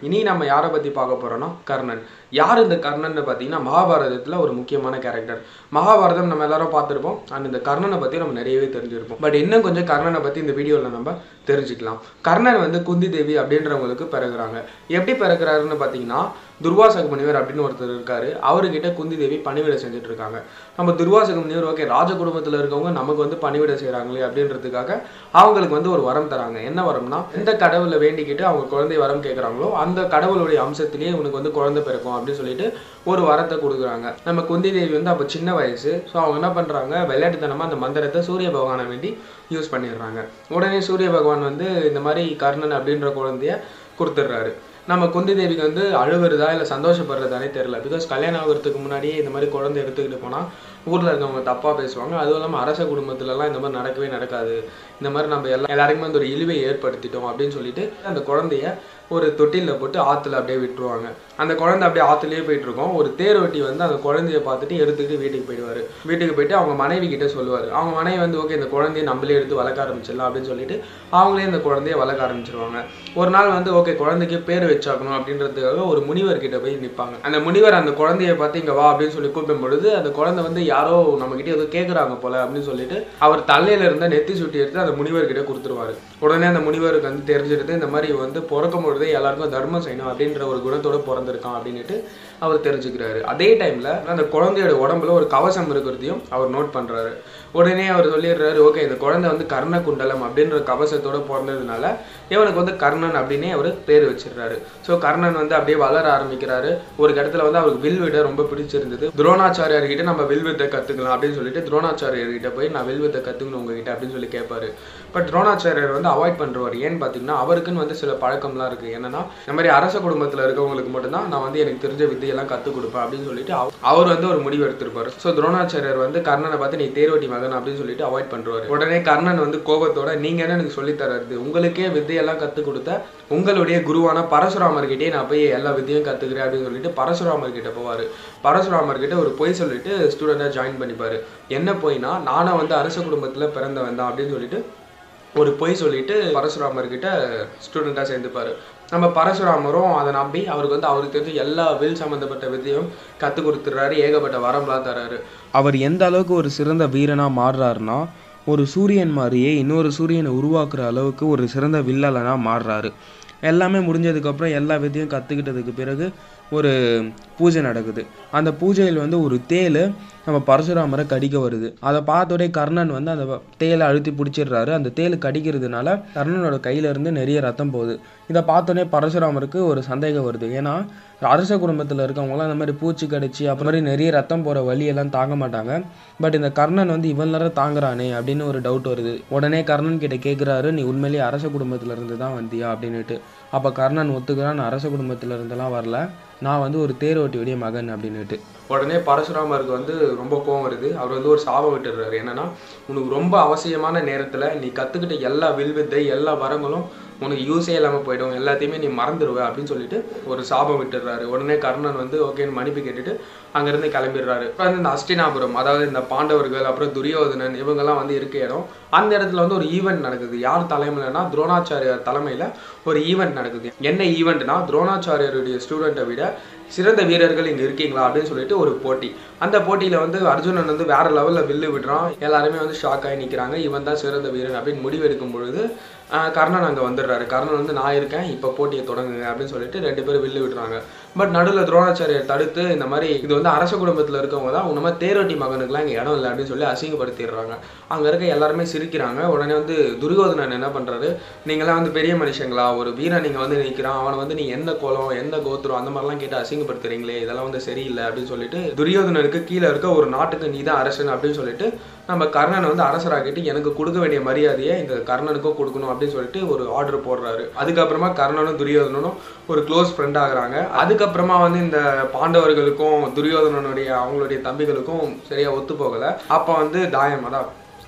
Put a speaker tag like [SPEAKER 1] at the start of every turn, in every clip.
[SPEAKER 1] இனி நம்ம யாரை பற்றி பார்க்க போகிறோம்னா கர்ணன் யார் இந்த கர்ணன் பார்த்தீங்கன்னா மகாபாரதத்தில் ஒரு முக்கியமான கேரக்டர் மகாபாரதம் நம்ம எல்லாரும் பார்த்துருப்போம் அண்ட் இந்த கர்ணனை பற்றி நம்ம நிறையவே தெரிஞ்சிருப்போம் பட் இன்னும் கொஞ்சம் கர்ணனை பற்றி இந்த வீடியோவில் நம்ம தெரிஞ்சுக்கலாம் கர்ணன் வந்து குந்தி தேவி அப்படின்றவங்களுக்கு பிறகுறாங்க எப்படி பிறகுறாருன்னு பார்த்தீங்கன்னா துர்வாசக முனிவர் அப்படின்னு ஒருத்தர் இருக்காரு அவர்கிட்ட குந்தி தேவி பணிவிடை செஞ்சுட்டு இருக்காங்க நம்ம துர்வாசக முனிவர் ஓகே ராஜ குடும்பத்தில் இருக்கவங்க நமக்கு வந்து பணிவிடை செய்கிறாங்களே அப்படின்றதுக்காக அவங்களுக்கு வந்து ஒரு வரம் தராங்க என்ன வரம்னா எந்த கடவுளை வேண்டிக்கிட்டு அவங்க குழந்தை வரம் கேட்குறாங்களோ அந்த கடவுளுடைய அம்சத்திலேயே உனக்கு வந்து குழந்தை பிறக்கும் அப்படின்னு சொல்லிட்டு ஒரு வரத்தை கொடுக்குறாங்க நம்ம குந்தி தேவி வந்து அப்போ சின்ன வயசு ஸோ அவங்க என்ன பண்ணுறாங்க விளையாட்டுத்தனமாக அந்த மந்திரத்தை சூரிய பகவானை வேண்டி யூஸ் பண்ணிடுறாங்க உடனே சூரிய பகவான் வந்து இந்த மாதிரி கர்ணன் அப்படின்ற குழந்தைய கொடுத்துட்றாரு நம்ம குந்தி தேவிக்கு வந்து அழுவுறதா இல்லை சந்தோஷப்படுறதானே தெரியல பிகாஸ் கல்யாணம் ஆகிறதுக்கு முன்னாடியே இந்த மாதிரி குழந்தை எடுத்துக்கிட்டு போனால் ஊரில் இருக்கவங்க தப்பாக பேசுவாங்க அதுவும் இல்லாமல் அரச குடும்பத்துலலாம் இந்த மாதிரி நடக்கவே நடக்காது இந்த மாதிரி நம்ம எல்லாம் எல்லாருக்குமே வந்து ஒரு இழிவை ஏற்படுத்திட்டோம் அப்படின்னு சொல்லிட்டு அந்த குழந்தைய ஒரு தொட்டிலில் போட்டு ஆற்றுல அப்படியே விட்டுருவாங்க அந்த குழந்தை அப்படியே ஆற்றுலேயே போயிட்டு இருக்கோம் ஒரு தேர் வெட்டி வந்து அந்த குழந்தைய பார்த்துட்டு எடுத்துக்கிட்டு வீட்டுக்கு போயிடுவார் வீட்டுக்கு போயிட்டு அவங்க மனைவி கிட்ட சொல்லுவார் அவங்க மனைவி வந்து ஓகே இந்த குழந்தைய நம்மளே எடுத்து வளர்க்க ஆரம்பிச்சிடலாம் அப்படின்னு சொல்லிட்டு அவங்களே இந்த குழந்தைய வளர்க்க ஆரம்பிச்சிருவாங்க ஒரு நாள் வந்து ஓகே குழந்தைக்கு பேர் வச்சாக்கணும் அப்படின்றதுக்காக ஒரு முனிவர் கிட்ட போய் நிற்பாங்க அந்த முனிவர் அந்த குழந்தைய பார்த்து இங்க வா அப்படின்னு சொல்லி கூப்பிடும் பொழுது அந்த குழந்தை வந்து யாரோ நம்ம கிட்ட ஏதோ கேட்குறாங்க போல அப்படின்னு சொல்லிட்டு அவர் தலையில இருந்த நெத்தி சுட்டி எடுத்து அந்த முனிவர் கிட்ட கொடுத்துருவாரு உடனே அந்த முனிவருக்கு வந்து தெரிஞ்சிடுது இந்த மாதிரி வந்து பிறக்கும் பொழுதே எல்லாருக்கும் தர்மம் செய்யணும் அப்படின்ற ஒரு குணத்தோட பிறந்திருக்கான் அப்படின்னுட்டு அவர் தெரிஞ்சுக்கிறாரு அதே டைம்ல அந்த குழந்தையோட உடம்புல ஒரு கவசம் இருக்கிறதையும் அவர் நோட் பண்றாரு உடனே அவர் சொல்லிடுறாரு ஓகே இந்த குழந்தை வந்து கர்ண குண்டலம் அப்படின்ற கவசத்தோட பிறந்ததுனால இவனுக்கு வந்து கர்ணன் அப்படின்னே அவர் பேர் வச்சிடுறாரு ஸோ கர்ணன் வந்து அப்படியே வளர ஆரம்பிக்கிறாரு ஒரு இடத்துல வந்து அவருக்கு வில் விட ரொம்ப பிடிச்சிருந்தது துரோணாச்சாரியார் கிட்ட நம்ம வில் வித்தை கத்துக்கலாம் அப்படின்னு சொல்லிட்டு துரோணாச்சாரியார் கிட்ட போய் நான் வில் வித்தை கத்துக்கணும் உங்ககிட்ட அப்படின்னு சொல்லி கேட்பாரு பட் துரோணாச்சாரியார் வந்து அவாய்ட் பண்றவர் ஏன்னு பார்த்தீங்கன்னா அவருக்குன்னு வந்து சில பழக்கம்லாம் இருக்கு என்னன்னா இந்த மாதிரி அரச குடும்பத்தில் இருக்கவங்களுக்கு மட்டும்தான் நான் வந்து எனக்கு தெரிஞ்ச வித்தையெல்லாம் கற்றுக் கொடுப்பேன் அப்படின்னு சொல்லிட்டு அவ- அவர் வந்து ஒரு முடிவு எடுத்திருப்பாரு ஸோ துரோணாச்சாரியார் வந்து கர்ணனை பார்த்து நீ தேர்வட்டி மகன் அப்படின்னு சொல்லிட்டு அவாய்ட் பண்றாரு உடனே கர்ணன் வந்து கோபத்தோட நீங்க என்ன எனக்கு சொல்லி தர்றது உங்களுக்கே வித்தையெல்லாம் கற்றுக் கொடுத்த உங்களுடைய குருவான பரசுராமர்கிட்டே நான் போய் எல்லா வித்தையும் கத்துக்கிறேன் அப்படின்னு சொல்லிட்டு பரசுராமர் கிட்ட போவாரு பரசுராமர் கிட்ட ஒரு பொய் சொல்லிட்டு ஸ்டூடெண்டாக ஜாயின் பண்ணிப்பாரு என்ன பொய்னா நானும் வந்து அரச குடும்பத்துல பிறந்தவன் தான் அப்படின்னு சொல்லிட்டு ஒரு பொய் சொல்லிட்டு பரசுராமர் கிட்ட ஸ்டூடெண்ட்டாக சேர்ந்துப்பாரு நம்ம பரசுராமரும் அதை நம்பி அவருக்கு வந்து அவருக்கு தெரிஞ்ச எல்லா வில் சம்மந்தப்பட்ட வித்தையும் கற்றுக் கொடுத்துட்றாரு ஏகப்பட்ட வரம்லாம் தராரு
[SPEAKER 2] அவர் எந்த அளவுக்கு ஒரு சிறந்த வீரனா மாறுறாருன்னா ஒரு சூரியன் மாதிரியே இன்னொரு சூரியனை உருவாக்குற அளவுக்கு ஒரு சிறந்த வில்லலனா மாறுறாரு எல்லாமே முடிஞ்சதுக்கப்புறம் எல்லா வித்தையும் கற்றுக்கிட்டதுக்கு பிறகு ஒரு பூஜை நடக்குது அந்த பூஜையில் வந்து ஒரு தேள் நம்ம பரசுராமரை கடிக்க வருது அதை பார்த்தோடே கர்ணன் வந்து அந்த தேலை அழுத்தி பிடிச்சிடுறாரு அந்த தேள் கடிக்கிறதுனால கர்ணனோட கையில இருந்து நிறைய ரத்தம் போகுது இதை பார்த்தோன்னே பரசுராமருக்கு ஒரு சந்தேகம் வருது ஏன்னா அரச குடும்பத்தில் இருக்கவங்களாம் அந்த மாதிரி பூச்சி கடிச்சு அப்புறம் மாதிரி நிறைய ரத்தம் போகிற வலியெல்லாம் தாங்க மாட்டாங்க பட் இந்த கர்ணன் வந்து இவ்வளோ நேரம் தாங்குறானே அப்படின்னு ஒரு டவுட் வருது உடனே கர்ணன் கிட்ட கேட்குறாரு நீ உண்மையிலேயே அரச குடும்பத்துல இருந்து தான் வந்தியா அப்படின்னுட்டு அப்போ கர்ணன் ஒத்துக்கிறான் நான் அரச குடும்பத்துல இருந்தெல்லாம் வரல நான் வந்து ஒரு தேர் ஓட்டியுடைய மகன் அப்படின்னுட்டு
[SPEAKER 1] உடனே பரசுராமருக்கு வந்து ரொம்ப கோவம் வருது அவர் வந்து ஒரு சாபம் விட்டுடுறாரு என்னன்னா உனக்கு ரொம்ப அவசியமான நேரத்துல நீ கத்துக்கிட்ட எல்லா வில்வித்தை எல்லா வரங்களும் உனக்கு யூஸே இல்லாமல் போயிடும் எல்லாத்தையுமே நீ மறந்துடுவ அப்படின்னு சொல்லிட்டு ஒரு சாபம் விட்டுடுறாரு உடனே கர்ணன் வந்து ஓகேன்னு மன்னிப்பு கேட்டுட்டு அங்கேருந்து கிளம்பிடுறாரு இப்போ வந்து இந்த அஸ்டினாபுரம் அதாவது இந்த பாண்டவர்கள் அப்புறம் துரியோதனன் இவங்கெல்லாம் வந்து இருக்க இடம் அந்த இடத்துல வந்து ஒரு ஈவெண்ட் நடக்குது யார் தலைமையிலனா துரோணாச்சாரியார் தலைமையில் ஒரு ஈவெண்ட் நடக்குது என்ன ஈவெண்ட்னா துரோணாச்சாரியருடைய ஸ்டூடெண்ட்டை விட சிறந்த வீரர்கள் இங்கே இருக்கீங்களா அப்படின்னு சொல்லிட்டு ஒரு போட்டி அந்த போட்டியில் வந்து அர்ஜுனன் வந்து வேற லெவலில் வில்லு விடுறான் எல்லாருமே வந்து ஷாக் ஆகி நிற்கிறாங்க இவன் தான் சிறந்த வீரன் அப்படின்னு முடிவெடுக்கும் பொழுது ஆஹ் கர்ணன் அங்கே வந்துடுறாரு கர்ணன் வந்து நான் இருக்கேன் இப்போ போட்டியை தொடங்குங்க அப்படின்னு சொல்லிட்டு ரெண்டு பேரும் வில்லு விடுறாங்க பட் நடுவில் துரோணாச்சாரியர் தடுத்து இந்த மாதிரி இது வந்து அரச குடும்பத்தில் இருக்கவங்க தான் உன்ன மாதிரி தேரோட்டி மகனுக்குலாம் இங்கே இடம் இல்லை அப்படின்னு சொல்லி அசிங்கப்படுத்திடுறாங்க அங்கே இருக்க எல்லாருமே சிரிக்கிறாங்க உடனே வந்து துரியோதனன் என்ன பண்ணுறாரு நீங்களாம் வந்து பெரிய மனுஷங்களா ஒரு வீரன் நீங்கள் வந்து நிற்கிறான் அவனை வந்து நீ எந்த குலம் எந்த கோத்திரம் அந்த மாதிரிலாம் கேட்டு அசிங்கப்படுத்துறீங்களே இதெல்லாம் வந்து சரியில்லை அப்படின்னு சொல்லிட்டு துரியோதனனுக்கு கீழே இருக்க ஒரு நாட்டுக்கு நீ தான் அரசன் அப்படின்னு சொல்லிட்டு நம்ம கர்ணனை வந்து அரசராக்கிட்டு எனக்கு கொடுக்க வேண்டிய மரியாதையை இந்த கர்ணனுக்கும் கொடுக்கணும் அப்படின்னு சொல்லிட்டு ஒரு ஆர்டர் போடுறாரு அதுக்கப்புறமா கர்ணனும் துரியோதனனும் ஒரு க்ளோஸ் ஃப்ரெண்ட் ஆகுறாங்க அதுக்கப்புறமா வந்து இந்த பாண்டவர்களுக்கும் துரியோதனனுடைய அவங்களுடைய தம்பிகளுக்கும் சரியா ஒத்து போகல அப்போ வந்து தாயம் அதான்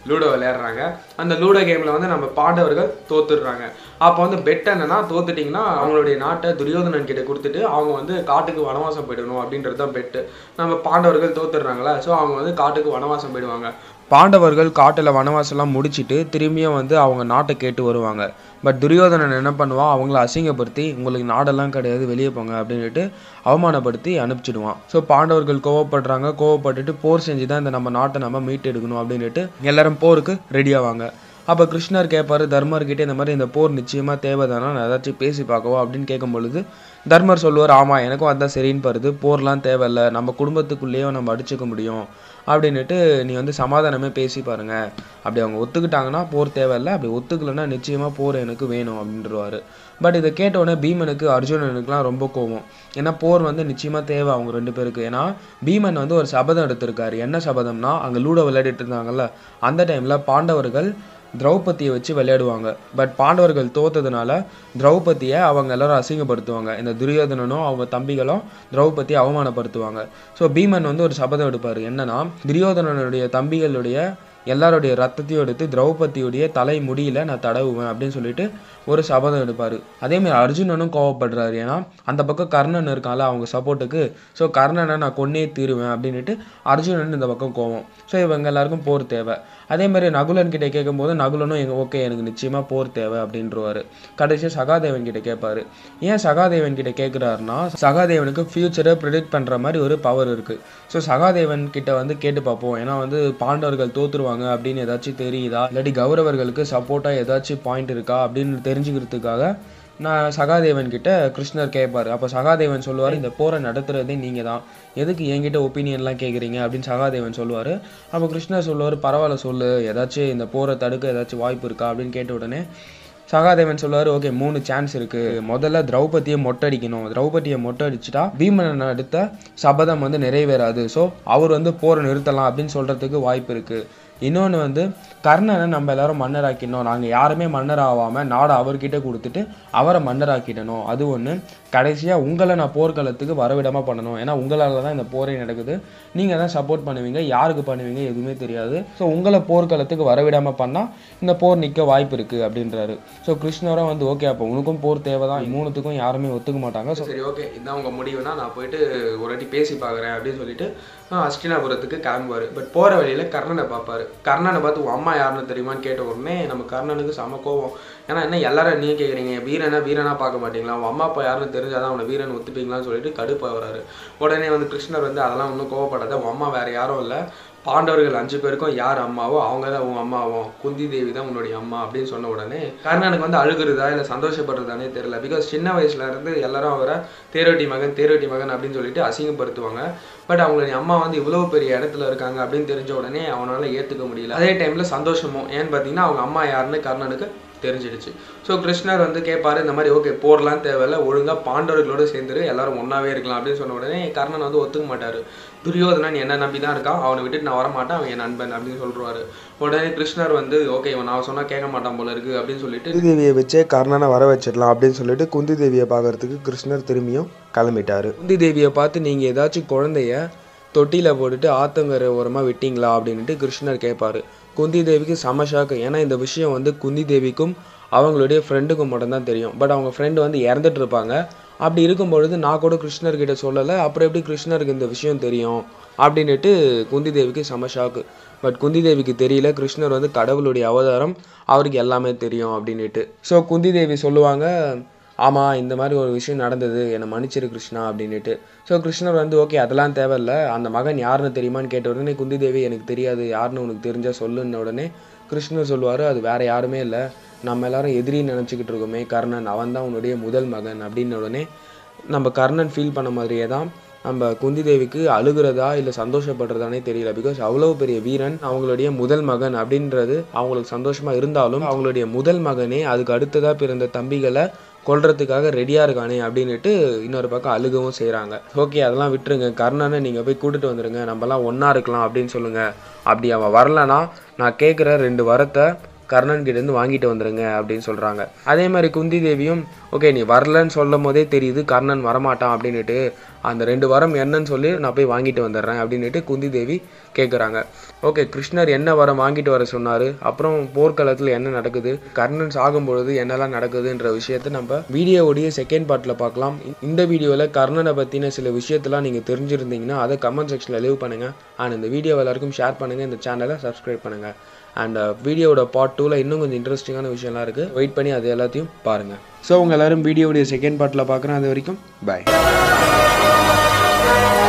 [SPEAKER 1] லூடோ விளையாடுறாங்க அந்த லூடோ கேமில் வந்து நம்ம பாண்டவர்கள் தோத்துடுறாங்க அப்போ வந்து பெட் என்னன்னா தோத்துட்டிங்கன்னா அவங்களுடைய நாட்டை துரியோதனன் கிட்ட கொடுத்துட்டு அவங்க வந்து காட்டுக்கு வனவாசம் போயிடணும் அப்படின்றது தான் பெட்டு நம்ம பாண்டவர்கள் தோத்துடுறாங்களா ஸோ அவங்க வந்து காட்டுக்கு வனவாசம் போயிடுவாங்க
[SPEAKER 2] பாண்டவர்கள் காட்டில் வனவாசம்லாம் முடிச்சிட்டு திரும்பியும் வந்து அவங்க நாட்டை கேட்டு வருவாங்க பட் துரியோதனன் என்ன பண்ணுவான் அவங்கள அசிங்கப்படுத்தி உங்களுக்கு நாடெல்லாம் கிடையாது வெளியே போங்க அப்படின்ட்டு அவமானப்படுத்தி அனுப்பிச்சிடுவான் ஸோ பாண்டவர்கள் கோவப்படுறாங்க கோவப்பட்டுட்டு போர் செஞ்சு தான் இந்த நம்ம நாட்டை நம்ம மீட்டெடுக்கணும் அப்படின்ட்டு எல்லாரும் போருக்கு ரெடி ஆவாங்க அப்போ கிருஷ்ணர் கேட்பாரு தர்மர்கிட்ட இந்த மாதிரி இந்த போர் நிச்சயமாக தேவைதானா நான் ஏதாச்சும் பேசி பார்க்கவா அப்படின்னு கேட்கும் பொழுது தர்மர் சொல்லுவார் ஆமாம் எனக்கும் அதான் சரின்னு படுது போர்லாம் தேவையில்ல நம்ம குடும்பத்துக்குள்ளேயே நம்ம அடிச்சுக்க முடியும் அப்படின்னுட்டு நீ வந்து சமாதானமே பேசி பாருங்க அப்படி அவங்க ஒத்துக்கிட்டாங்கன்னா போர் தேவையில்ல அப்படி ஒத்துக்கலைன்னா நிச்சயமாக போர் எனக்கு வேணும் அப்படின்றவாரு பட் இதை கேட்ட உடனே பீமனுக்கு அர்ஜுனனுக்குலாம் ரொம்ப கோவம் ஏன்னா போர் வந்து நிச்சயமாக தேவை அவங்க ரெண்டு பேருக்கு ஏன்னா பீமன் வந்து ஒரு சபதம் எடுத்திருக்காரு என்ன சபதம்னா அங்கே லூடோ விளையாடிட்டு இருந்தாங்கல்ல அந்த டைமில் பாண்டவர்கள் திரௌபதியை வச்சு விளையாடுவாங்க பட் பாண்டவர்கள் தோத்ததுனால திரௌபதியை அவங்க எல்லாரும் அசிங்கப்படுத்துவாங்க இந்த துரியோதனனும் அவங்க தம்பிகளும் திரௌபதியை அவமானப்படுத்துவாங்க ஸோ பீமன் வந்து ஒரு சபதம் எடுப்பார் என்னன்னா துரியோதனனுடைய தம்பிகளுடைய எல்லாருடைய ரத்தத்தையும் எடுத்து திரௌபதியுடைய தலை முடியில நான் தடவுவேன் அப்படின்னு சொல்லிட்டு ஒரு சபதம் எடுப்பார் அதேமாதிரி அர்ஜுனனும் கோவப்படுறாரு ஏன்னா அந்த பக்கம் கர்ணன் இருக்கான்ல அவங்க சப்போர்ட்டுக்கு ஸோ கர்ணனை நான் கொன்னே தீருவேன் அப்படின்ட்டு அர்ஜுனன் இந்த பக்கம் கோவம் ஸோ இவங்க எல்லாருக்கும் போர் தேவை அதே மாதிரி நகுலன் கிட்ட கேட்கும்போது நகுலனும் எங்க ஓகே எனக்கு நிச்சயமா போர் தேவை அப்படின்றவாரு கடைசியாக சகாதேவன் கிட்ட கேட்பாரு ஏன் சகாதேவன் கிட்ட கேட்குறாருன்னா சகாதேவனுக்கு ஃபியூச்சரை ப்ரிடிக்ட் பண்ற மாதிரி ஒரு பவர் இருக்கு ஸோ சகாதேவன் கிட்ட வந்து கேட்டு பார்ப்போம் ஏன்னா வந்து பாண்டவர்கள் தோத்துருவாங்க அப்படின்னு ஏதாச்சும் தெரியுதா இல்லாட்டி கௌரவர்களுக்கு சப்போர்ட்டாக ஏதாச்சும் பாயிண்ட் இருக்கா அப்படின்னு தெரிஞ்சுக்கிறதுக்காக நான் சகாதேவன் கிட்ட கிருஷ்ணர் கேட்பாரு அப்போ சகாதேவன் சொல்லுவார் இந்த போரை நடத்துறதே நீங்கள் தான் எதுக்கு என்கிட்ட ஒப்பீனியன்லாம் கேட்குறீங்க அப்படின்னு சகாதேவன் சொல்லுவார் அப்போ கிருஷ்ணர் சொல்லுவார் பரவாயில்ல சொல்லு ஏதாச்சும் இந்த போரை தடுக்க ஏதாச்சும் வாய்ப்பு இருக்கா அப்படின்னு கேட்ட உடனே சகாதேவன் சொல்லுவார் ஓகே மூணு சான்ஸ் இருக்கு முதல்ல திரௌபதியை மொட்டடிக்கணும் திரௌபதியை மொட்டடிச்சிட்டா பீமன் அடுத்த சபதம் வந்து நிறைவேறாது ஸோ அவர் வந்து போரை நிறுத்தலாம் அப்படின்னு சொல்றதுக்கு வாய்ப்பு இருக்கு இன்னொன்று வந்து கர்ணனை நம்ம எல்லாரும் மன்னராக்கிடணும் நாங்கள் யாருமே மன்னர் ஆகாமல் நாடை அவர்கிட்ட கொடுத்துட்டு அவரை மன்னராக்கிடணும் அது ஒன்று கடைசியாக உங்களை நான் போர்க்களத்துக்கு வரவிடாமல் பண்ணணும் ஏன்னா உங்களால் தான் இந்த போரே நடக்குது நீங்கள் தான் சப்போர்ட் பண்ணுவீங்க யாருக்கு பண்ணுவீங்க எதுவுமே தெரியாது ஸோ உங்களை போர்க்களத்துக்கு வரவிடாமல் பண்ணால் இந்த போர் நிற்க வாய்ப்பு இருக்குது அப்படின்றாரு ஸோ கிருஷ்ணரும் வந்து ஓகே அப்போ உனக்கும் போர் தேவை தான் மூணுத்துக்கும் யாருமே ஒத்துக்க மாட்டாங்க ஸோ
[SPEAKER 1] சரி ஓகே இதான் உங்க முடிவுனா நான் போயிட்டு ஒரு வாட்டி பேசி பார்க்குறேன் அப்படின்னு சொல்லிட்டு ஆஹ், அஸ்டினாபுரத்துக்கு கிளம்புவார் பட் போகிற வழியில கர்ணனை பார்ப்பாரு கர்ணனை பார்த்து உன் அம்மா யாருன்னு தெரியுமான்னு கேட்ட உடனே நம்ம கர்ணனுக்கு செம கோவம் ஏன்னா என்ன எல்லாரும் நீ கேட்குறீங்க வீரனா வீரனா பார்க்க மாட்டீங்களா உன் அம்மா அப்பா யாருன்னு தெரிஞ்சாதான் அவனை வீரன் ஒத்துப்பீங்களான்னு சொல்லிட்டு கடுப்பாக வராரு உடனே வந்து கிருஷ்ணர் வந்து அதெல்லாம் ஒன்றும் கோவப்படாத உன் அம்மா வேற யாரும் இல்லை பாண்டவர்கள் அஞ்சு பேருக்கும் யார் அம்மாவோ அவங்க தான் உன் அம்மாவும் குந்தி தேவி தான் உன்னுடைய அம்மா அப்படின்னு சொன்ன உடனே கர்ணனுக்கு வந்து அழுகுறதா இல்லை சந்தோஷப்படுறதானே தெரியல பிகாஸ் சின்ன வயசுல இருந்து எல்லாரும் அவரை தேரோட்டி மகன் தேரோட்டி மகன் அப்படின்னு சொல்லிட்டு அசிங்கப்படுத்துவாங்க பட் அவங்களுடைய அம்மா வந்து இவ்வளவு பெரிய இடத்துல இருக்காங்க அப்படின்னு தெரிஞ்ச உடனே அவனால ஏத்துக்க முடியல அதே டைம்ல சந்தோஷமும் ஏன்னு பார்த்தீங்கன்னா அவங்க அம்மா யாருன்னு கர்ணனுக்கு தெரிஞ்சிடுச்சு ஸோ கிருஷ்ணர் வந்து கேட்பாரு இந்த மாதிரி ஓகே போர்லாம் தேவையில்ல ஒழுங்கா பாண்டவர்களோட சேர்ந்துரு எல்லாரும் ஒன்னாவே இருக்கலாம் அப்படின்னு சொன்ன உடனே கர்ணன் வந்து ஒத்துக்க மாட்டாரு துரியோதனன் என்ன நம்பி தான் இருக்கான் அவனை விட்டுட்டு நான் வரமாட்டேன் அவன் என் நண்பன் அப்படின்னு சொல்றாரு உடனே கிருஷ்ணர் வந்து ஓகே இவன் நான் சொன்னா கேட்க மாட்டான் போல இருக்கு அப்படின்னு சொல்லிட்டு
[SPEAKER 2] குந்தி தேவியை வச்சே கர்ணனை வர வச்சிடலாம் அப்படின்னு சொல்லிட்டு குந்தி தேவியை பார்க்கறதுக்கு கிருஷ்ணர் திரும்பியும் கிளம்பிட்டாரு குந்தி தேவியை பார்த்து நீங்கள் ஏதாச்சும் குழந்தைய தொட்டியில் போட்டுட்டு ஆத்தங்கரை ஓரமாக விட்டீங்களா அப்படின்ட்டு கிருஷ்ணர் கேட்பாரு குந்தி தேவிக்கு செம ஷாக்கு ஏன்னா இந்த விஷயம் வந்து குந்தி தேவிக்கும் அவங்களுடைய ஃப்ரெண்டுக்கும் மட்டும்தான் தெரியும் பட் அவங்க ஃப்ரெண்டு வந்து இறந்துட்டு இருப்பாங்க அப்படி இருக்கும் பொழுது நான் கூட கிருஷ்ணர்கிட்ட சொல்லலை அப்புறம் எப்படி கிருஷ்ணருக்கு இந்த விஷயம் தெரியும் அப்படின்னுட்டு குந்தி தேவிக்கு செம ஷாக்கு பட் குந்தி தேவிக்கு தெரியல கிருஷ்ணர் வந்து கடவுளுடைய அவதாரம் அவருக்கு எல்லாமே தெரியும் அப்படின்னுட்டு ஸோ குந்தி தேவி சொல்லுவாங்க ஆமாம் இந்த மாதிரி ஒரு விஷயம் நடந்தது என்னை மன்னிச்சிரு கிருஷ்ணா அப்படின்னுட்டு ஸோ கிருஷ்ணர் வந்து ஓகே அதெல்லாம் தேவையில்ல அந்த மகன் யாருன்னு தெரியுமான்னு கேட்ட உடனே குந்தி தேவி எனக்கு தெரியாது யாருன்னு உனக்கு தெரிஞ்சா சொல்லுன்ன உடனே கிருஷ்ணர் சொல்லுவார் அது வேற யாருமே இல்லை நம்ம எல்லாரும் எதிரின்னு நினச்சிக்கிட்டு இருக்கோமே கர்ணன் அவன் தான் உன்னுடைய முதல் மகன் அப்படின்ன உடனே நம்ம கர்ணன் ஃபீல் பண்ண மாதிரியே தான் நம்ம குந்தி தேவிக்கு அழுகிறதா இல்லை சந்தோஷப்படுறதானே தெரியல பிகாஸ் அவ்வளோ பெரிய வீரன் அவங்களுடைய முதல் மகன் அப்படின்றது அவங்களுக்கு சந்தோஷமா இருந்தாலும் அவங்களுடைய முதல் மகனே அதுக்கு அடுத்ததா பிறந்த தம்பிகளை கொல்றதுக்காக ரெடியாக இருக்கானே அப்படின்னுட்டு இன்னொரு பக்கம் அழுகவும் செய்கிறாங்க ஓகே அதெல்லாம் விட்டுருங்க கர்ணனை நீங்கள் போய் கூட்டிட்டு வந்துருங்க நம்மலாம் ஒன்றா இருக்கலாம் அப்படின்னு சொல்லுங்க அப்படி அவன் வரலனா நான் கேட்குற ரெண்டு வரத்தை கர்ணன் கிட்ட இருந்து வாங்கிட்டு வந்துருங்க அப்படின்னு சொல்றாங்க அதே மாதிரி குந்தி தேவியும் ஓகே நீ வரலன்னு சொல்லும் போதே தெரியுது கர்ணன் வரமாட்டான் அப்படின்னுட்டு
[SPEAKER 1] அந்த ரெண்டு வரம் என்னன்னு சொல்லி நான் போய் வாங்கிட்டு வந்துடுறேன் அப்படின்னுட்டு குந்தி தேவி கேட்குறாங்க ஓகே கிருஷ்ணர் என்ன வரம் வாங்கிட்டு வர சொன்னார் அப்புறம் போர்க்களத்தில் என்ன நடக்குது கர்ணன் சாகும் பொழுது என்னெல்லாம் நடக்குதுன்ற விஷயத்தை நம்ம வீடியோவுடைய செகண்ட் பார்ட்டில் பார்க்கலாம் இந்த வீடியோவில் கர்ணனை பற்றின சில விஷயத்தெல்லாம் நீங்கள் தெரிஞ்சிருந்தீங்கன்னா அதை கமெண்ட் செக்ஷனில் லீவ் பண்ணுங்கள் அண்ட் இந்த வீடியோ எல்லாருக்கும் ஷேர் பண்ணுங்கள் இந்த சேனலை சப்ஸ்கிரைப் பண்ணுங்கள் அண்ட் வீடியோவோட பார்ட் டூவில் இன்னும் கொஞ்சம் இன்ட்ரெஸ்டிங்கான விஷயம்லாம் இருக்குது வெயிட் பண்ணி அது எல்லாத்தையும் பாருங்கள் ஸோ உங்கள் எல்லாரும் வீடியோவுடைய செகண்ட் பார்ட்டில் பார்க்குறேன் அது வரைக்கும் பாய்